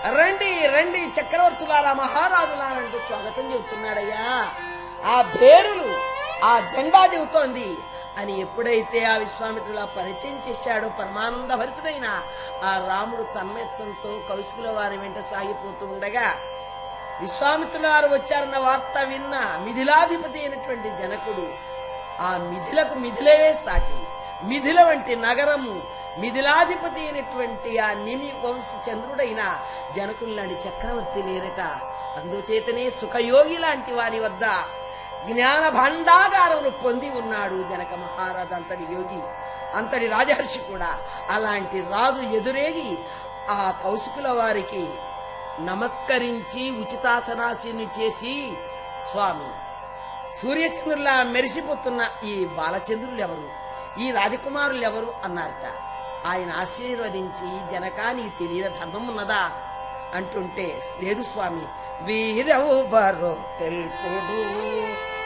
రండి రండి చక్రవర్తులారా మహారాజులారా అంటూ స్వాగతం చెబుతున్నాడయ్యా ఆ పేరులు ఆ జెండా చెబుతోంది అని ఎప్పుడైతే ఆ విశ్వామిత్రుల పరిచయం చేశాడో పరమానంద భరితుడైన ఆ రాముడు తన్మయత్వంతో కౌశికుల వారి వెంట సాగిపోతూ ఉండగా విశ్వామిత్రుల వారు వచ్చారన్న వార్త విన్న మిథిలాధిపతి అయినటువంటి జనకుడు ఆ మిథిలకు మిథిలవే సాటి మిథిల వంటి నగరము మిథిలాధిపతి అయినటువంటి ఆ నిమి వంశ చంద్రుడైన జనకులు లాంటి చక్రవర్తి లేరట అందుచేతనే సుఖయోగి లాంటి వారి వద్ద జ్ఞాన భాండాగారమును పొంది ఉన్నాడు జనక మహారాజు అంతటి యోగి అంతటి రాజహర్షి కూడా అలాంటి రాజు ఎదురేగి ఆ కౌశికుల వారికి నమస్కరించి ఉచితాసనాశిని చేసి స్వామి సూర్యచంద్రులా మెరిసిపోతున్న ఈ బాలచంద్రులు ఎవరు ఈ రాజకుమారులు ఎవరు అన్నారట ఆయన ఆశీర్వదించి జనకా నీకు తెలియని ధర్మం ఉన్నదా అంటుంటే లేదు స్వామి వీరెవరో తెలుపుడు